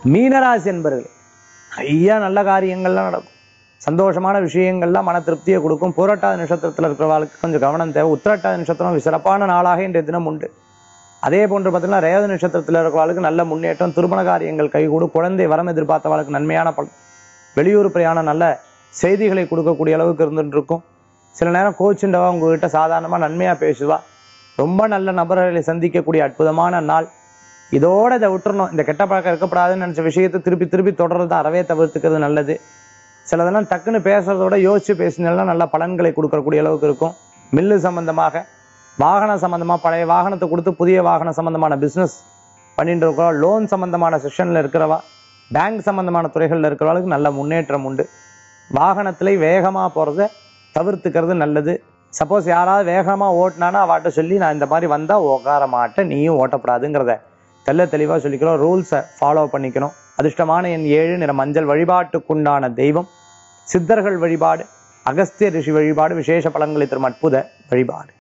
மீனராசி என்பர்கள் நிறைய நல்ல காரியங்கள்லாம் நடக்கும் சந்தோஷமான விஷயங்கள்லாம் மன திருப்தியை கொடுக்கும் பூரட்டாத நட்சத்திரத்தில் இருக்கிறவர்களுக்கு கொஞ்சம் கவனம் தேவை உத்திரட்டாத நட்சத்திரம் சிறப்பான நாளாக இன்றைய தினம் உண்டு அதே போன்று பார்த்தீங்கன்னா ரேவதி நட்சத்திரத்தில் இருக்கிறவர்களுக்கு நல்ல முன்னேற்றம் திருமண காரியங்கள் கைகூடும் குழந்தை வரம் எதிர்பார்த்தவர்களுக்கு நன்மையான பலன் வெளியூர் பிரயாணம் நல்ல செய்திகளை கொடுக்கக்கூடிய அளவுக்கு இருந்துட்டு இருக்கும் சில நேரம் கோச்சுண்டவா உங்ககிட்ட சாதாரணமாக நன்மையாக பேசுவா ரொம்ப நல்ல நபர்களை சந்திக்கக்கூடிய அற்புதமான நாள் இதோட இதை விட்டுறணும் இந்த கெட்ட பழக்கம் இருக்கக்கூடாதுன்னு நினச்ச விஷயத்தை திருப்பி திருப்பி தொடர்றது அறவே தவிர்த்துக்கிறது நல்லது சிலதெல்லாம் டக்குன்னு பேசுறதோட யோசிச்சு பேசினாலும் நல்ல பலன்களை கொடுக்கக்கூடிய அளவுக்கு இருக்கும் மில்லு சம்பந்தமாக வாகன சம்பந்தமா பழைய வாகனத்தை கொடுத்து புதிய வாகன சம்பந்தமான பிசினஸ் பண்ணிட்டு இருக்கிறோம் லோன் சம்பந்தமான செஷன்ல இருக்கிறவா பேங்க் சம்பந்தமான துறைகள்ல இருக்கிறவங்களுக்கு நல்ல முன்னேற்றம் உண்டு வாகனத்துல வேகமா போறத தவிர்த்துக்கிறது நல்லது சப்போஸ் யாராவது வேகமா ஓட்டினானா அவாட்ட சொல்லி நான் இந்த மாதிரி வந்தா உட்கார மாட்டேன் நீயும் ஓட்டப்படாதுங்கிறத தெள்ள தெளிவா சொல்லிக்கிறோம் ரூல்ஸை ஃபாலோ பண்ணிக்கணும் அதிர்ஷ்டமான என் ஏழு நிற மஞ்சள் வழிபாட்டுக்குண்டான தெய்வம் சித்தர்கள் வழிபாடு அகஸ்திய ரிஷி வழிபாடு விசேஷ பலன்களை தரும் அற்புத வழிபாடு